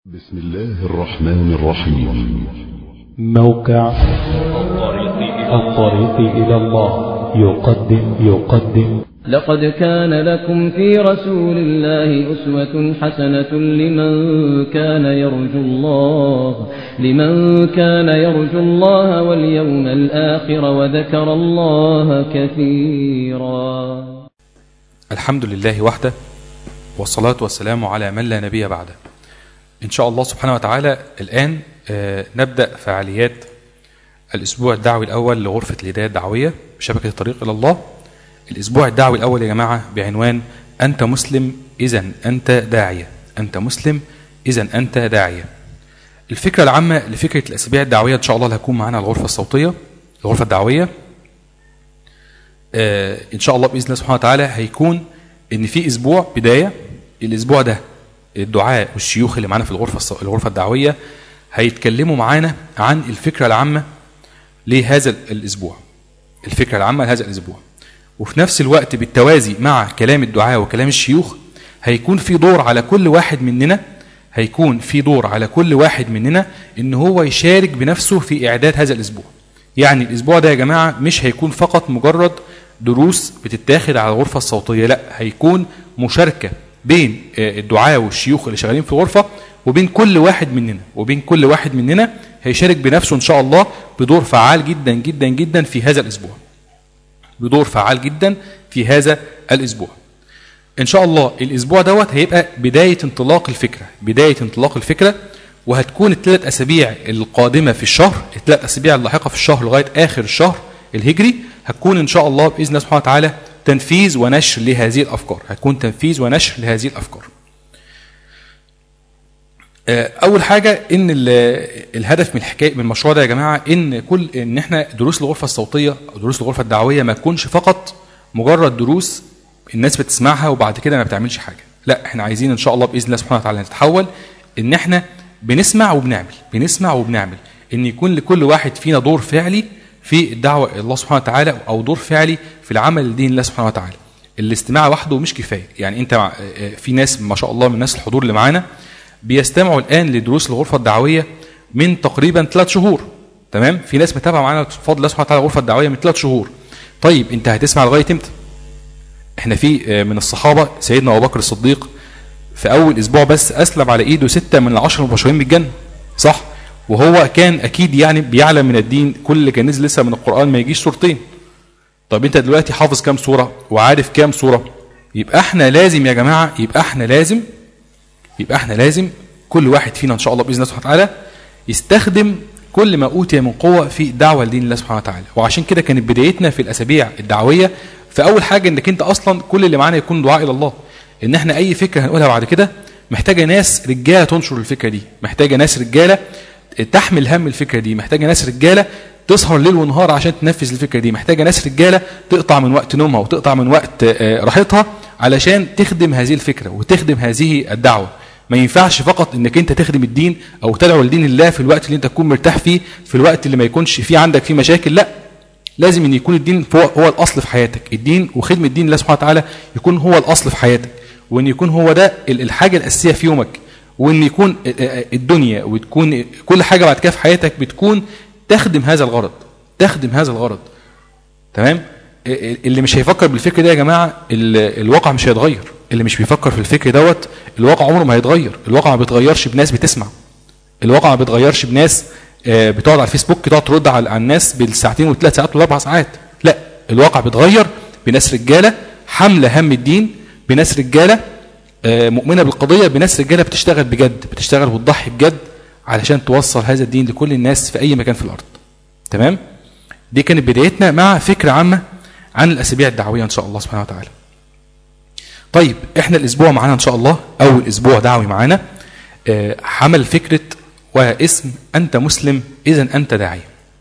بسم الله الرحمن الرحيم موقع الطريق إلى الله يقدم يقدم لقد كان لكم في رسول الله أسوة حسنة لمن كان يرجو الله لمن كان يرجو الله واليوم الآخر وذكر الله كثيرا الحمد لله وحده والصلاة والسلام على من لا نبي بعده إن شاء الله سبحانه وتعالى الآن آه، نبدأ فعاليات الأسبوع الدعوي الأول لغرفة الهداية الدعوية بشبكة الطريق إلى الله الأسبوع الدعوي الأول يا جماعة بعنوان أنت مسلم إذا أنت داعية أنت مسلم إذا أنت داعية الفكرة العامة لفكرة الأسابيع الدعوية إن شاء الله اللي هتكون معانا الغرفة الصوتية الغرفة الدعوية آه، ان شاء الله باذن الله سبحانه وتعالى هيكون ان في اسبوع بدايه الاسبوع ده الدعاء والشيوخ اللي معانا في الغرفه الص- الغرفه الدعويه هيتكلموا معانا عن الفكره العامه لهذا ال- الاسبوع الفكره العامه لهذا الاسبوع وفي نفس الوقت بالتوازي مع كلام الدعاء وكلام الشيوخ هيكون في دور على كل واحد مننا هيكون في دور على كل واحد مننا ان هو يشارك بنفسه في اعداد هذا الاسبوع يعني الاسبوع ده يا جماعه مش هيكون فقط مجرد دروس بتتاخد على الغرفه الصوتيه لا هيكون مشاركه بين آه، الدعاة والشيوخ اللي شغالين في الغرفه وبين كل واحد مننا وبين كل واحد مننا هيشارك بنفسه ان شاء الله بدور فعال جدا جدا جدا في هذا الاسبوع بدور فعال جدا في هذا الاسبوع ان شاء الله الاسبوع دوت هيبقى بدايه انطلاق الفكره بدايه انطلاق الفكره وهتكون الثلاث اسابيع القادمه في الشهر الثلاث اسابيع اللاحقه في الشهر لغايه اخر الشهر الهجري هتكون ان شاء الله باذن الله سبحانه وتعالى تنفيذ ونشر لهذه الافكار هتكون تنفيذ ونشر لهذه الافكار آه، اول حاجه ان ال- الهدف من الحكايه من المشروع ده يا جماعه ان كل ان احنا دروس الغرفه الصوتيه او دروس الغرفه الدعويه ما تكونش فقط مجرد دروس الناس بتسمعها وبعد كده ما بتعملش حاجه لا احنا عايزين ان شاء الله باذن الله سبحانه وتعالى نتحول ان احنا بنسمع وبنعمل بنسمع وبنعمل ان يكون لكل واحد فينا دور فعلي في الدعوه الى الله سبحانه وتعالى او دور فعلي في العمل لدين الله سبحانه وتعالى الاستماع وحده مش كفايه يعني انت مع- آه، في ناس ما شاء الله من الناس الحضور اللي معانا بيستمعوا الان لدروس الغرفه الدعويه من تقريبا ثلاث شهور تمام في ناس متابعه معانا بفضل الله سبحانه وتعالى الغرفه الدعويه من ثلاث شهور طيب انت هتسمع لغايه امتى احنا في آه، من الصحابه سيدنا ابو بكر الصديق في اول اسبوع بس اسلم على ايده سته من العشر المبشرين بالجنه صح وهو كان اكيد يعني بيعلم من الدين كل اللي كان نزل لسه من القران ما يجيش سورتين طب انت دلوقتي حافظ كام سوره وعارف كام سوره يبقى احنا لازم يا جماعه يبقى احنا لازم يبقى احنا لازم كل واحد فينا ان شاء الله باذن الله سبحانه وتعالى يستخدم كل ما اوتي من قوه في الدعوه لدين الله سبحانه وتعالى وعشان كده كانت بدايتنا في الاسابيع الدعويه في اول حاجه انك انت اصلا كل اللي معانا يكون دعاء الى الله ان احنا اي فكره هنقولها بعد كده محتاجه ناس رجاله تنشر الفكره دي محتاجه ناس رجاله تحمل هم الفكره دي محتاجه ناس رجاله تسهر ليل ونهار عشان تنفذ الفكره دي محتاجه ناس رجاله تقطع من وقت نومها وتقطع من وقت آه، راحتها علشان تخدم هذه الفكره وتخدم هذه الدعوه ما ينفعش فقط انك انت تخدم الدين او تدعو لدين الله في الوقت اللي انت تكون مرتاح فيه في الوقت اللي ما يكونش فيه عندك فيه مشاكل لا لازم ان يكون الدين هو هو الاصل في حياتك الدين وخدمه الدين الله سبحانه وتعالى يكون هو الاصل في حياتك وان يكون هو ده ال- الحاجه الاساسيه في يومك وان يكون ا- ا- الدنيا وتكون كل حاجه بعد كده في حياتك بتكون تخدم هذا الغرض تخدم هذا الغرض تمام ال- اللي مش هيفكر بالفكر ده يا جماعه ال- الواقع مش هيتغير اللي مش بيفكر في الفكر دوت الواقع عمره ما هيتغير الواقع ما بيتغيرش بناس بتسمع الواقع ما بيتغيرش بناس آه، بتقعد على الفيسبوك تقعد ترد على على الناس بالساعتين والثلاث ساعات والاربع ساعات لا الواقع بيتغير بناس رجاله حامله هم الدين بناس رجاله آه، مؤمنه بالقضيه بناس رجاله بتشتغل بجد بتشتغل وتضحي بجد علشان توصل هذا الدين لكل الناس في اي مكان في الارض تمام دي كانت بدايتنا مع فكره عامه عن الاسابيع الدعويه ان شاء الله سبحانه وتعالى طيب احنا الاسبوع معانا ان شاء الله اول اسبوع دعوي معانا آه، حمل فكره واسم انت مسلم اذا انت داعيه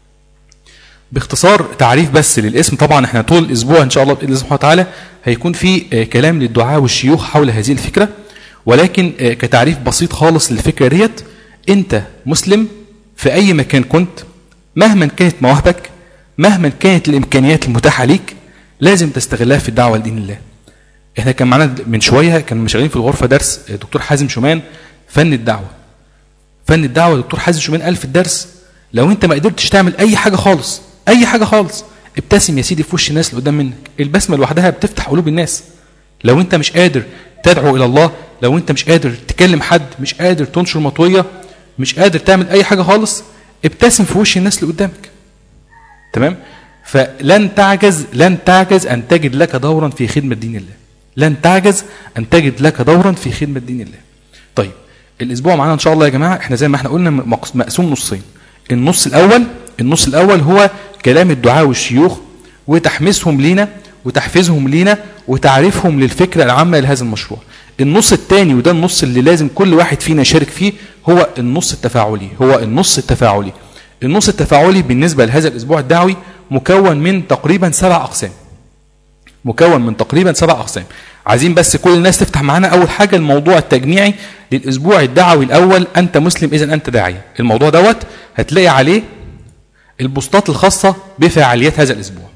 باختصار تعريف بس للاسم طبعا احنا طول الاسبوع ان شاء الله باذن الله سبحانه وتعالى هيكون في آه، كلام للدعاء والشيوخ حول هذه الفكره ولكن آه، كتعريف بسيط خالص للفكره ديت انت مسلم في اي مكان كنت مهما كانت مواهبك مهما كانت الامكانيات المتاحه ليك لازم تستغلها في الدعوه لدين الله احنا كان معانا من شويه كان شغالين في الغرفه درس آه، دكتور حازم شومان فن الدعوه فن الدعوه دكتور حازم شومان قال في الدرس لو انت ما قدرتش تعمل اي حاجه خالص اي حاجه خالص ابتسم يا سيدي في وش الناس اللي قدام منك البسمه لوحدها بتفتح قلوب الناس لو انت مش قادر تدعو الى الله لو انت مش قادر تكلم حد مش قادر تنشر مطويه مش قادر تعمل اي حاجه خالص ابتسم في وش الناس اللي قدامك تمام فلن تعجز لن تعجز ان تجد لك دورا في خدمه دين الله لن تعجز ان تجد لك دورا في خدمه دين الله طيب الاسبوع معانا ان شاء الله يا جماعه احنا زي ما احنا قلنا مقس- مقسوم نصين النص الاول النص الاول هو كلام الدعاء والشيوخ وتحميسهم لينا وتحفيزهم لينا وتعريفهم للفكره العامه لهذا المشروع النص الثاني وده النص اللي لازم كل واحد فينا يشارك فيه هو النص التفاعلي هو النص التفاعلي النص التفاعلي بالنسبه لهذا الاسبوع الدعوي مكون من تقريبا سبع اقسام مكون من تقريبا سبع اقسام عايزين بس كل الناس تفتح معانا اول حاجه الموضوع التجميعي للاسبوع الدعوي الاول انت مسلم اذا انت داعيه الموضوع دوت هتلاقي عليه البوستات الخاصه بفعاليات هذا الاسبوع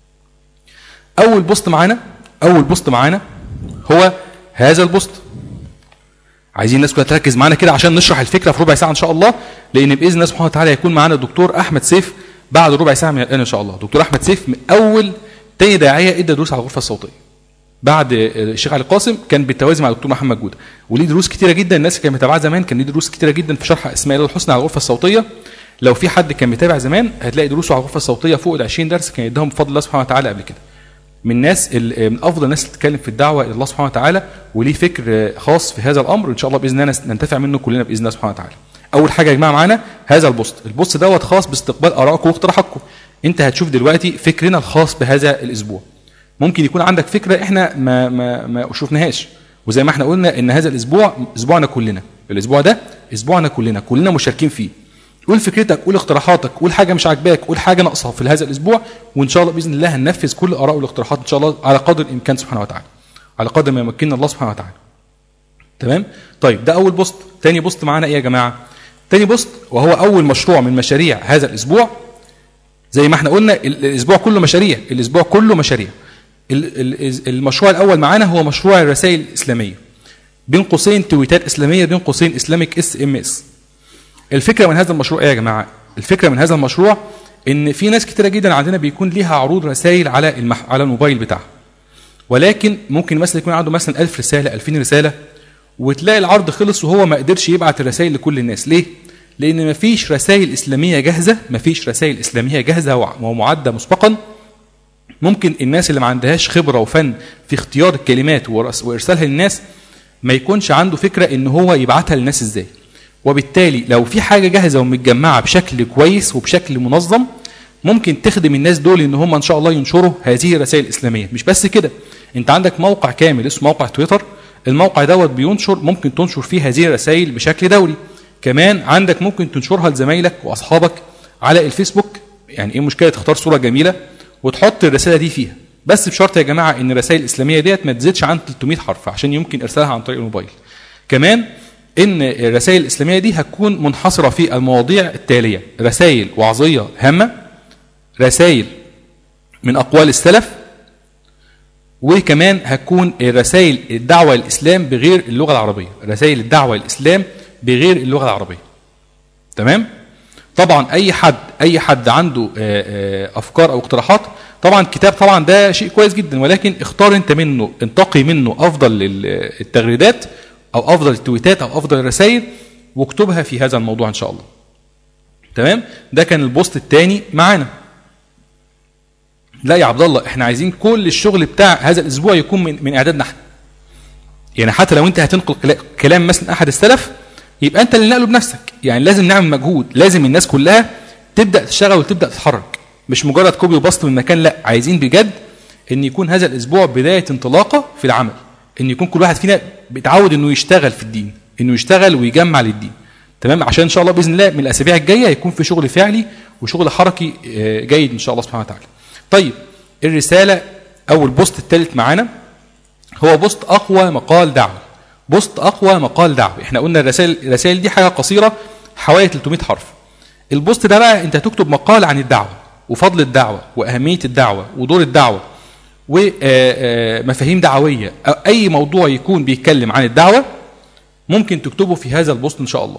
اول بوست معانا اول بوست معانا هو هذا البوست عايزين الناس كلها تركز معانا كده عشان نشرح الفكره في ربع ساعه ان شاء الله لان باذن الله سبحانه وتعالى يكون معانا الدكتور احمد سيف بعد ربع ساعه من الان ان شاء الله دكتور احمد سيف من اول تاني داعيه ادى دروس على الغرفه الصوتيه بعد الشيخ علي قاسم كان بالتوازي مع الدكتور محمد جوده وليه دروس كتيره جدا الناس اللي كانت متابعه زمان كان ليه دروس كتيره جدا في شرح اسماء الله الحسنى على الغرفه الصوتيه لو في حد كان متابع زمان هتلاقي دروسه على الغرفه الصوتيه فوق ال 20 درس كان يديهم بفضل الله سبحانه وتعالى قبل كده من الناس ال- من افضل الناس اللي بتتكلم في الدعوه الى الله سبحانه وتعالى وليه فكر خاص في هذا الامر ان شاء الله باذن الله ننتفع منه كلنا باذن الله سبحانه وتعالى. اول حاجه يا جماعه معانا هذا البوست، البوست دوت خاص باستقبال ارائكم واقتراحاتكم. انت هتشوف دلوقتي فكرنا الخاص بهذا الاسبوع. ممكن يكون عندك فكره احنا ما ما ما شفناهاش وزي ما احنا قلنا ان هذا الاسبوع اسبوعنا كلنا، الاسبوع ده اسبوعنا كلنا، كلنا مشاركين فيه. قول فكرتك قول اقتراحاتك قول حاجه مش عاجباك قول حاجه ناقصه في هذا الاسبوع وان شاء الله باذن الله هننفذ كل الاراء والاقتراحات ان شاء الله على قدر الامكان سبحانه وتعالى على قدر ما يمكننا الله سبحانه وتعالى تمام طيب ده اول بوست تاني بوست معانا ايه يا جماعه تاني بوست وهو اول مشروع من مشاريع هذا الاسبوع زي ما احنا قلنا ال- الاسبوع كله مشاريع الاسبوع كله مشاريع ال- ال- المشروع الاول معانا هو مشروع الرسائل الاسلاميه بين قوسين تويتات اسلاميه بين قوسين اسلامك اس ام اس الفكره من هذا المشروع ايه يا جماعه الفكره من هذا المشروع ان في ناس كتيره جدا عندنا بيكون ليها عروض رسائل على المح... على الموبايل بتاعها ولكن ممكن مثلا يكون عنده مثلا 1000 رساله 2000 رساله وتلاقي العرض خلص وهو ما قدرش يبعت الرسائل لكل الناس ليه لان مفيش رسائل اسلاميه جاهزه مفيش رسائل اسلاميه جاهزه وع- ومعده مسبقا ممكن الناس اللي ما عندهاش خبره وفن في اختيار الكلمات ورس- وارسالها للناس ما يكونش عنده فكره ان هو يبعتها للناس ازاي وبالتالي لو في حاجه جاهزه ومتجمعه بشكل كويس وبشكل منظم ممكن تخدم الناس دول ان هم ان شاء الله ينشروا هذه الرسائل الاسلاميه مش بس كده انت عندك موقع كامل اسمه موقع تويتر الموقع دوت بينشر ممكن تنشر فيه هذه الرسائل بشكل دوري كمان عندك ممكن تنشرها لزمايلك واصحابك على الفيسبوك يعني ايه مشكله تختار صوره جميله وتحط الرساله دي فيها بس بشرط يا جماعه ان الرسائل الاسلاميه ديت ما تزيدش عن 300 حرف عشان يمكن ارسالها عن طريق الموبايل كمان ان الرسائل الاسلاميه دي هتكون منحصره في المواضيع التاليه رسائل وعظيه هامه رسائل من اقوال السلف وكمان هتكون رسائل الدعوه للاسلام بغير اللغه العربيه رسائل الدعوه للاسلام بغير اللغه العربيه تمام طبعا اي حد اي حد عنده آه، آه، افكار او اقتراحات طبعا كتاب طبعا ده شيء كويس جدا ولكن اختار انت منه انتقي منه افضل ال- التغريدات او افضل التويتات او افضل الرسائل واكتبها في هذا الموضوع ان شاء الله تمام ده كان البوست الثاني معانا لا يا عبد الله احنا عايزين كل الشغل بتاع هذا الاسبوع يكون من من اعدادنا احنا يعني حتى لو انت هتنقل كلا- كلام مثلا احد السلف يبقى انت اللي نقله بنفسك يعني لازم نعمل مجهود لازم الناس كلها تبدا تشتغل وتبدا تتحرك مش مجرد كوبي وبسط من مكان لا عايزين بجد ان يكون هذا الاسبوع بدايه انطلاقه في العمل ان يكون كل واحد فينا بيتعود انه يشتغل في الدين انه يشتغل ويجمع للدين تمام عشان ان شاء الله باذن الله من الاسابيع الجايه يكون في شغل فعلي وشغل حركي آه، جيد ان شاء الله سبحانه وتعالى طيب الرساله او البوست الثالث معانا هو بوست اقوى مقال دعوه بوست اقوى مقال دعوه احنا قلنا الرسائل الرسائل دي حاجه قصيره حوالي 300 حرف البوست ده بقى انت هتكتب مقال عن الدعوه وفضل الدعوه واهميه الدعوه ودور الدعوه ومفاهيم دعويه أو اي موضوع يكون بيتكلم عن الدعوه ممكن تكتبه في هذا البوست ان شاء الله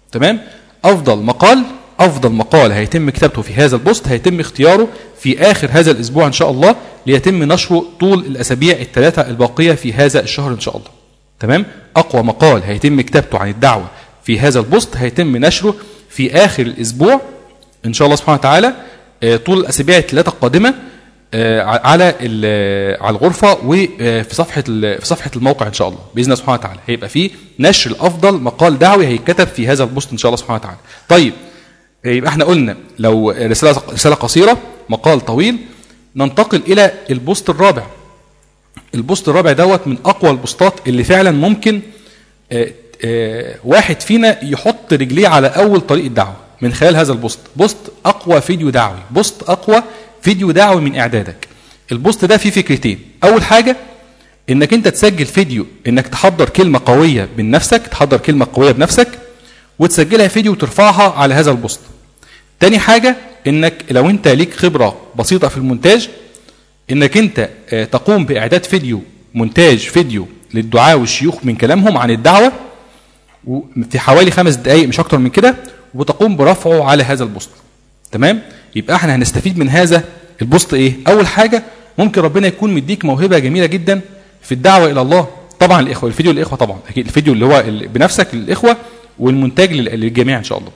تمام افضل مقال افضل مقال هيتم كتابته في هذا البوست هيتم اختياره في اخر هذا الاسبوع ان شاء الله ليتم نشره طول الاسابيع الثلاثه الباقيه في هذا الشهر ان شاء الله تمام اقوى مقال هيتم كتابته عن الدعوه في هذا البوست هيتم نشره في اخر الاسبوع ان شاء الله سبحانه وتعالى آه، طول الاسابيع الثلاثه القادمه آه، على ال- على الغرفه وفي صفحه ال- في صفحه الموقع ان شاء الله باذن الله سبحانه وتعالى هيبقى فيه نشر الافضل مقال دعوي هيتكتب في هذا البوست ان شاء الله سبحانه وتعالى طيب آه، يبقى احنا قلنا لو رساله رساله قصيره مقال طويل ننتقل الى البوست الرابع البوست الرابع دوت من اقوى البوستات اللي فعلا ممكن آه، آه، واحد فينا يحط رجليه على اول طريق الدعوه من خلال هذا البوست بوست اقوى فيديو دعوي بوست اقوى فيديو دعوي من اعدادك البوست ده فيه فكرتين اول حاجه انك انت تسجل فيديو انك تحضر كلمه قويه من نفسك تحضر كلمه قويه بنفسك وتسجلها فيديو وترفعها على هذا البوست تاني حاجه انك لو انت ليك خبره بسيطه في المونتاج انك انت آه، تقوم باعداد فيديو مونتاج فيديو للدعاة والشيوخ من كلامهم عن الدعوه و- في حوالي خمس دقائق مش اكتر من كده وتقوم برفعه على هذا البوست تمام يبقى احنا هنستفيد من هذا البوست ايه اول حاجه ممكن ربنا يكون مديك موهبه جميله جدا في الدعوه الى الله طبعا الاخوه الفيديو للاخوه طبعا اكيد الفيديو اللي هو ال- بنفسك للاخوه والمونتاج لل- للجميع ان شاء الله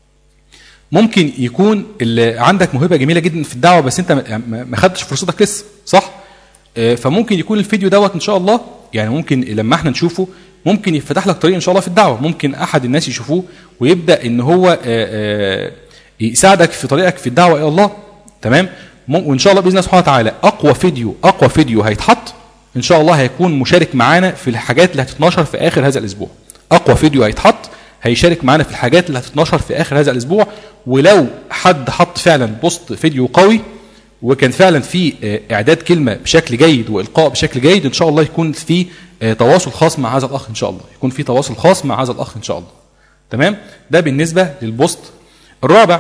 ممكن يكون اللي عندك موهبه جميله جدا في الدعوه بس انت ما- ما ما خدتش فرصتك لسه صح آه، فممكن يكون الفيديو دوت ان شاء الله يعني ممكن لما احنا نشوفه ممكن يفتح لك طريق ان شاء الله في الدعوه ممكن احد الناس يشوفوه ويبدا ان هو آه، آه، يساعدك في طريقك في الدعوه الى الله تمام مم- وان شاء الله باذن الله سبحانه وتعالى اقوى فيديو اقوى فيديو هيتحط ان شاء الله هيكون مشارك معانا في الحاجات اللي هتتنشر في اخر هذا الاسبوع اقوى فيديو هيتحط هيشارك معانا في الحاجات اللي هتتنشر في اخر هذا الاسبوع ولو حد حط فعلا بوست فيديو قوي وكان فعلا في آه، اعداد كلمه بشكل جيد والقاء بشكل جيد ان شاء الله يكون في آه، تواصل خاص مع هذا الاخ ان شاء الله يكون في تواصل خاص مع هذا الاخ ان شاء الله تمام ده بالنسبه للبوست الرابع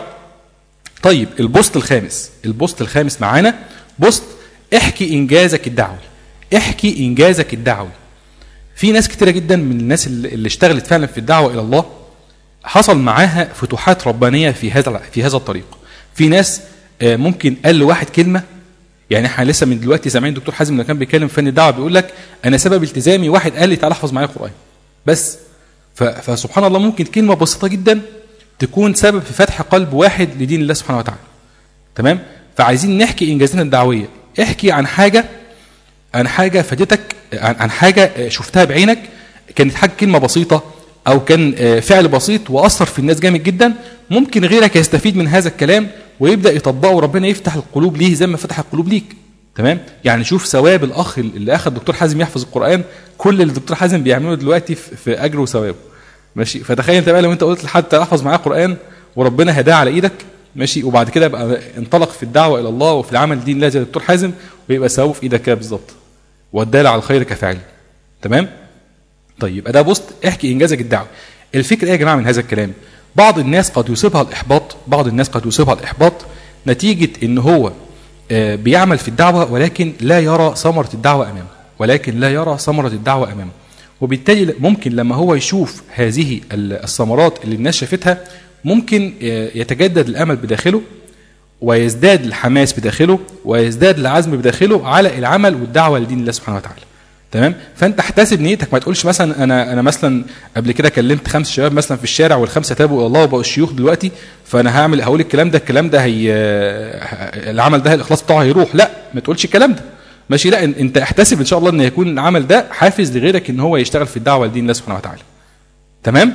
طيب البوست الخامس البوست الخامس معانا بوست احكي انجازك الدعوي احكي انجازك الدعوي في ناس كتيره جدا من الناس اللي اللي اشتغلت فعلا في الدعوه الى الله حصل معاها فتوحات ربانيه في هذا في هذا الطريق في ناس آه، ممكن قال لواحد كلمه يعني احنا لسه من دلوقتي سامعين دكتور حازم لما كان بيتكلم في فن الدعوه بيقول لك انا سبب التزامي واحد قال لي تعالى احفظ معايا القران بس ف- فسبحان الله ممكن كلمه بسيطه جدا تكون سبب في فتح قلب واحد لدين الله سبحانه وتعالى تمام فعايزين نحكي انجازاتنا الدعويه احكي عن حاجه عن حاجه فادتك عن عن حاجه شفتها بعينك كانت حاجه كلمه بسيطه او كان آه، فعل بسيط واثر في الناس جامد جدا ممكن غيرك يستفيد من هذا الكلام ويبدا يطبقه وربنا يفتح القلوب ليه زي ما فتح القلوب ليك تمام يعني شوف ثواب الاخ اللي اخذ دكتور حازم يحفظ القران كل اللي الدكتور حازم بيعمله دلوقتي في في اجر وثوابه ماشي فتخيل انت بقى لو انت قلت لحد تعالى احفظ معاه قران وربنا هداه على ايدك ماشي وبعد كده بقى انطلق في الدعوه الى الله وفي العمل دين الله زي الدكتور حازم ويبقى ثوابه في ايدك كده بالظبط والدال على الخير كفاعل تمام طيب يبقى ده بوست احكي انجازك الدعوي الفكره ايه يا جماعه من هذا الكلام بعض الناس قد يصيبها الاحباط بعض الناس قد يصيبها الاحباط نتيجه ان هو آه، بيعمل في الدعوه ولكن لا يرى ثمره الدعوه امامه ولكن لا يرى ثمره الدعوه امامه وبالتالي ممكن لما هو يشوف هذه ال- الثمرات اللي الناس شافتها ممكن آه، يتجدد الامل بداخله ويزداد الحماس بداخله ويزداد العزم بداخله على العمل والدعوه لدين الله سبحانه وتعالى تمام فانت احتسب نيتك ما تقولش مثلا انا انا مثلا قبل كده كلمت خمس شباب مثلا في الشارع والخمسه تابوا الى الله وبقوا الشيوخ دلوقتي فانا هعمل هقول الكلام ده الكلام ده هي العمل ده الاخلاص بتاعه هيروح لا ما تقولش الكلام ده ماشي لا إن- انت احتسب ان شاء الله ان يكون العمل ده حافز لغيرك ان هو يشتغل في الدعوه لدين الله سبحانه وتعالى تمام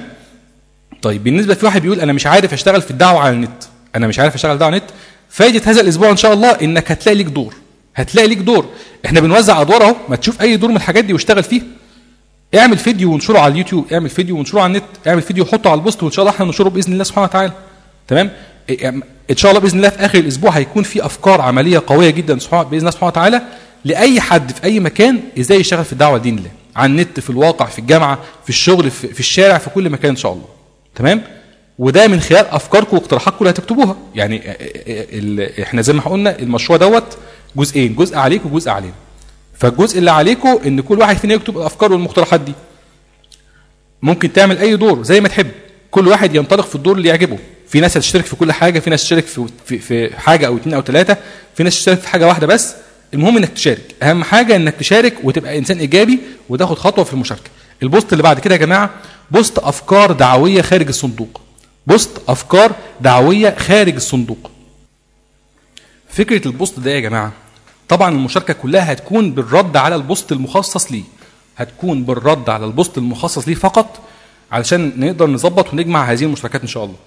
طيب بالنسبه في واحد بيقول انا مش عارف اشتغل في الدعوه على النت انا مش عارف اشتغل دعوه على النت فايده هذا الاسبوع ان شاء الله انك هتلاقي ليك دور هتلاقي ليك دور احنا بنوزع ادوار اهو ما تشوف اي دور من الحاجات دي واشتغل فيه اعمل فيديو وانشره على اليوتيوب اعمل فيديو وانشره على النت اعمل فيديو وحطه على البوست وان شاء الله احنا ننشره باذن الله سبحانه وتعالى تمام إيه، ان شاء الله باذن الله في اخر الاسبوع هيكون في افكار عمليه قويه جدا سبحانه- باذن الله سبحانه وتعالى لاي حد في اي مكان ازاي يشتغل في الدعوه لدين الله على النت في الواقع في الجامعه في الشغل في, في الشارع في كل مكان ان شاء الله تمام وده من خلال افكاركم واقتراحاتكم اللي هتكتبوها يعني ا- ا- ال- احنا زي ما قلنا المشروع دوت جزئين جزء عليكم وجزء علينا فالجزء اللي عليكم ان كل واحد فينا يكتب الافكار والمقترحات دي ممكن تعمل اي دور زي ما تحب كل واحد ينطلق في الدور اللي يعجبه في ناس هتشترك في كل حاجه في ناس تشترك في في, في حاجه او اتنين او ثلاثه في ناس تشترك في حاجه واحده بس المهم انك تشارك اهم حاجه انك تشارك وتبقى انسان ايجابي وتاخد خطوه في المشاركه البوست اللي بعد كده يا جماعه بوست افكار دعويه خارج الصندوق بوست افكار دعويه خارج الصندوق فكره البوست ده يا جماعه طبعا المشاركه كلها هتكون بالرد على البوست المخصص ليه هتكون بالرد على البوست المخصص ليه فقط علشان نقدر نظبط ونجمع هذه المشاركات ان شاء الله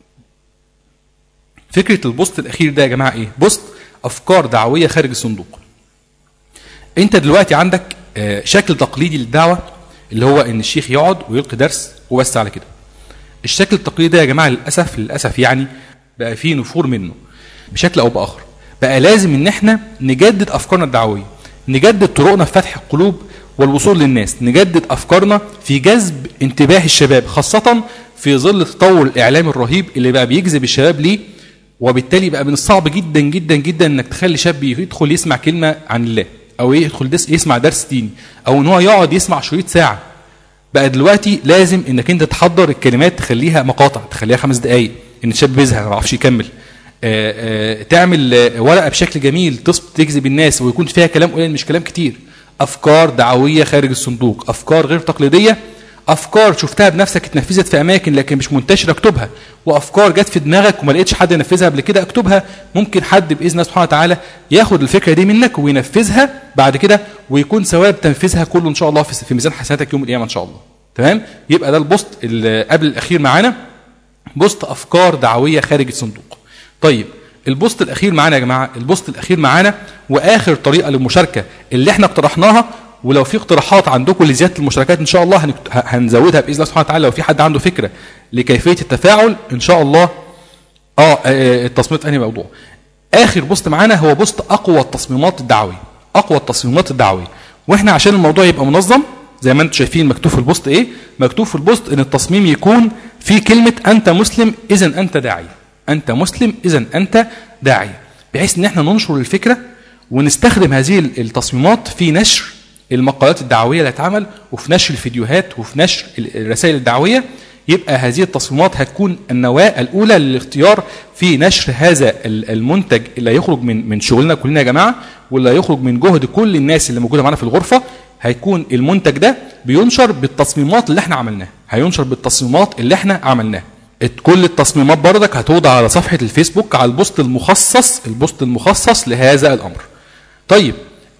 فكره البوست الاخير ده يا جماعه ايه بوست افكار دعويه خارج الصندوق انت دلوقتي عندك آه، شكل تقليدي للدعوه اللي هو ان الشيخ يقعد ويلقي درس وبس على كده الشكل التقليدي ده يا جماعه للاسف للاسف يعني بقى فيه نفور منه بشكل او باخر بقى لازم ان احنا نجدد افكارنا الدعويه نجدد طرقنا في فتح القلوب والوصول للناس نجدد افكارنا في جذب انتباه الشباب خاصه في ظل التطور الاعلامي الرهيب اللي بقى بيجذب الشباب ليه وبالتالي بقى من الصعب جدا جدا جدا انك تخلي شاب يدخل يسمع كلمه عن الله او يدخل دس يسمع درس ديني او ان هو يقعد يسمع شريط ساعه بقى دلوقتي لازم انك انت تحضر الكلمات تخليها مقاطع تخليها خمس دقائق ان الشاب بيزهق ما يعرفش يكمل آه، آه، تعمل آه، ورقه بشكل جميل تص- تجذب الناس ويكون فيها كلام قليل مش كلام كتير افكار دعويه خارج الصندوق افكار غير تقليديه افكار شفتها بنفسك اتنفذت في اماكن لكن مش منتشره اكتبها وافكار جت في دماغك وما لقيتش حد ينفذها قبل كده اكتبها ممكن حد باذن الله سبحانه وتعالى ياخد الفكره دي منك وينفذها بعد كده ويكون ثواب تنفيذها كله ان شاء الله في في ميزان حسناتك يوم القيامه ان شاء الله تمام يبقى ده البوست اللي قبل الاخير معانا بوست افكار دعويه خارج الصندوق طيب البوست الاخير معانا يا جماعه البوست الاخير معانا واخر طريقه للمشاركه اللي احنا اقترحناها ولو في اقتراحات عندكم لزياده المشاركات ان شاء الله هنكت- ه- هنزودها باذن الله سبحانه وتعالى لو في حد عنده فكره لكيفيه التفاعل ان شاء الله اه آه، التصميمات انهي موضوع اخر بوست معانا هو بوست اقوى التصميمات الدعويه اقوى التصميمات الدعويه واحنا عشان الموضوع يبقى منظم زي ما انتم شايفين مكتوب في البوست ايه مكتوب في البوست ان التصميم يكون في كلمه انت مسلم اذا انت داعيه انت مسلم اذا انت داعيه بحيث ان احنا ننشر الفكره ونستخدم هذه التصميمات في نشر المقالات الدعويه اللي هتعمل وفي نشر الفيديوهات وفي نشر الرسائل الدعويه يبقى هذه التصميمات هتكون النواه الاولى للاختيار في نشر هذا ال- المنتج اللي هيخرج من من شغلنا كلنا يا جماعه واللي هيخرج من جهد كل الناس اللي موجوده معانا في الغرفه هيكون المنتج ده بينشر بالتصميمات اللي احنا عملناها هينشر بالتصميمات اللي احنا عملناها كل التصميمات بردك هتوضع على صفحه الفيسبوك على البوست المخصص البوست المخصص لهذا الامر طيب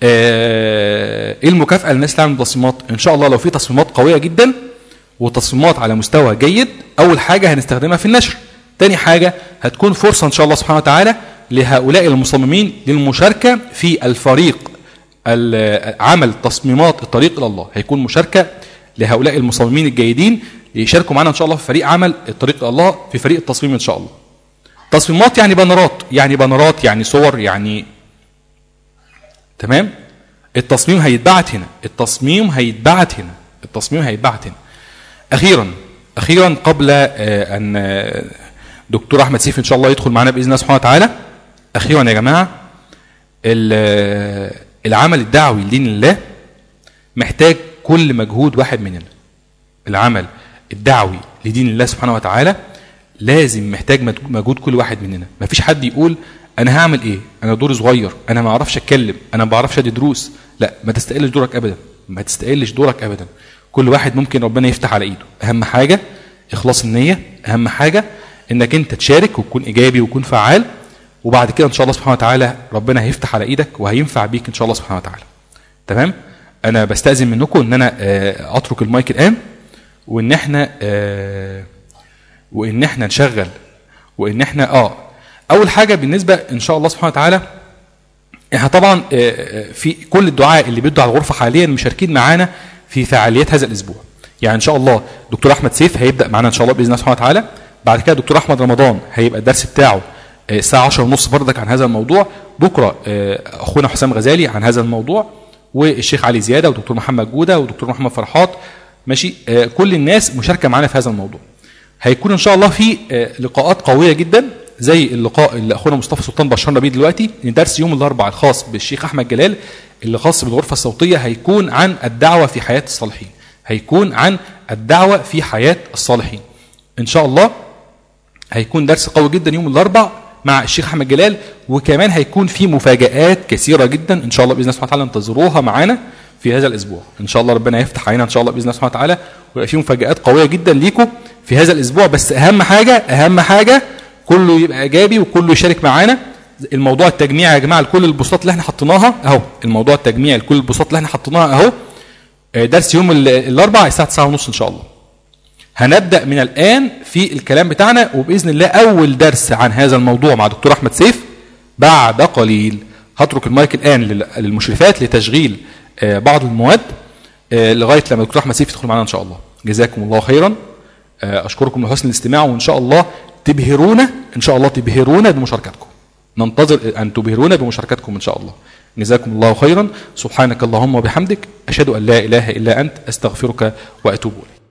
آه، ايه المكافاه للناس اللي عملت تصميمات ان شاء الله لو في تصميمات قويه جدا وتصميمات على مستوى جيد اول حاجه هنستخدمها في النشر تاني حاجه هتكون فرصه ان شاء الله سبحانه وتعالى لهؤلاء المصممين للمشاركه في الفريق ال- عمل تصميمات الطريق الى الله هيكون مشاركه لهؤلاء المصممين الجيدين يشاركوا معنا ان شاء الله في فريق عمل الطريق الى الله في فريق التصميم ان شاء الله تصميمات يعني بانرات يعني بانرات يعني صور يعني تمام التصميم هيتبعت هنا التصميم هيتبعت هنا التصميم هيتبعت هنا اخيرا اخيرا قبل آه، ان آه، دكتور احمد سيف ان شاء الله يدخل معنا باذن الله سبحانه وتعالى اخيرا يا جماعه ال- آه، العمل الدعوي لدين الله محتاج كل مجهود واحد مننا العمل الدعوي لدين الله سبحانه وتعالى لازم محتاج مج- مجهود كل واحد مننا مفيش حد يقول انا هعمل ايه انا دوري صغير انا ما اعرفش اتكلم انا ما بعرفش ادي دروس لا ما تستقلش دورك ابدا ما تستقلش دورك ابدا كل واحد ممكن ربنا يفتح على ايده اهم حاجه اخلاص النيه اهم حاجه انك انت تشارك وتكون ايجابي وتكون فعال وبعد كده ان شاء الله سبحانه وتعالى ربنا هيفتح على ايدك وهينفع بيك ان شاء الله سبحانه وتعالى تمام انا بستاذن منكم ان انا آه، اترك المايك الان وان احنا آه، وان احنا نشغل وان احنا اه اول حاجه بالنسبه ان شاء الله سبحانه وتعالى احنا طبعا آه، آه، في كل الدعاء اللي بيدوا على الغرفه حاليا مشاركين معانا في فعاليات هذا الاسبوع يعني ان شاء الله دكتور احمد سيف هيبدا معانا ان شاء الله باذن الله سبحانه وتعالى بعد كده دكتور احمد رمضان هيبقى الدرس بتاعه آه، الساعه 10 ونص بردك عن هذا الموضوع بكره آه، اخونا حسام غزالي عن هذا الموضوع والشيخ علي زياده ودكتور محمد جوده ودكتور محمد فرحات ماشي آه، كل الناس مشاركه معانا في هذا الموضوع هيكون ان شاء الله في آه، لقاءات قويه جدا زي اللقاء اللي اخونا مصطفى سلطان بشرنا بيه دلوقتي ان درس يوم الاربعاء الخاص بالشيخ احمد جلال اللي خاص بالغرفه الصوتيه هيكون عن الدعوه في حياه الصالحين هيكون عن الدعوه في حياه الصالحين ان شاء الله هيكون درس قوي جدا يوم الاربع مع الشيخ احمد جلال وكمان هيكون في مفاجآت كثيره جدا ان شاء الله باذن الله سبحانه وتعالى انتظروها معانا في هذا الاسبوع ان شاء الله ربنا يفتح علينا ان شاء الله باذن الله سبحانه وتعالى ويبقى في مفاجآت قويه جدا ليكم في هذا الاسبوع بس اهم حاجه اهم حاجه كله يبقى ايجابي وكله يشارك معانا الموضوع التجميع يا جماعه لكل البوستات اللي احنا حطيناها اهو الموضوع التجميع لكل البوستات اللي احنا حطيناها اهو آه، درس يوم ال- الاربعاء الساعه 9:30 ان شاء الله هنبدا من الان في الكلام بتاعنا وباذن الله اول درس عن هذا الموضوع مع دكتور احمد سيف بعد قليل هترك المايك الان لل- للمشرفات لتشغيل آه، بعض المواد آه، لغايه لما دكتور احمد سيف يدخل معانا ان شاء الله جزاكم الله خيرا آه، اشكركم لحسن الاستماع وان شاء الله تبهرونا ان شاء الله تبهرونا بمشاركتكم ننتظر ان تبهرونا بمشاركتكم ان شاء الله جزاكم الله خيرا سبحانك اللهم وبحمدك اشهد ان لا اله الا انت استغفرك واتوب اليك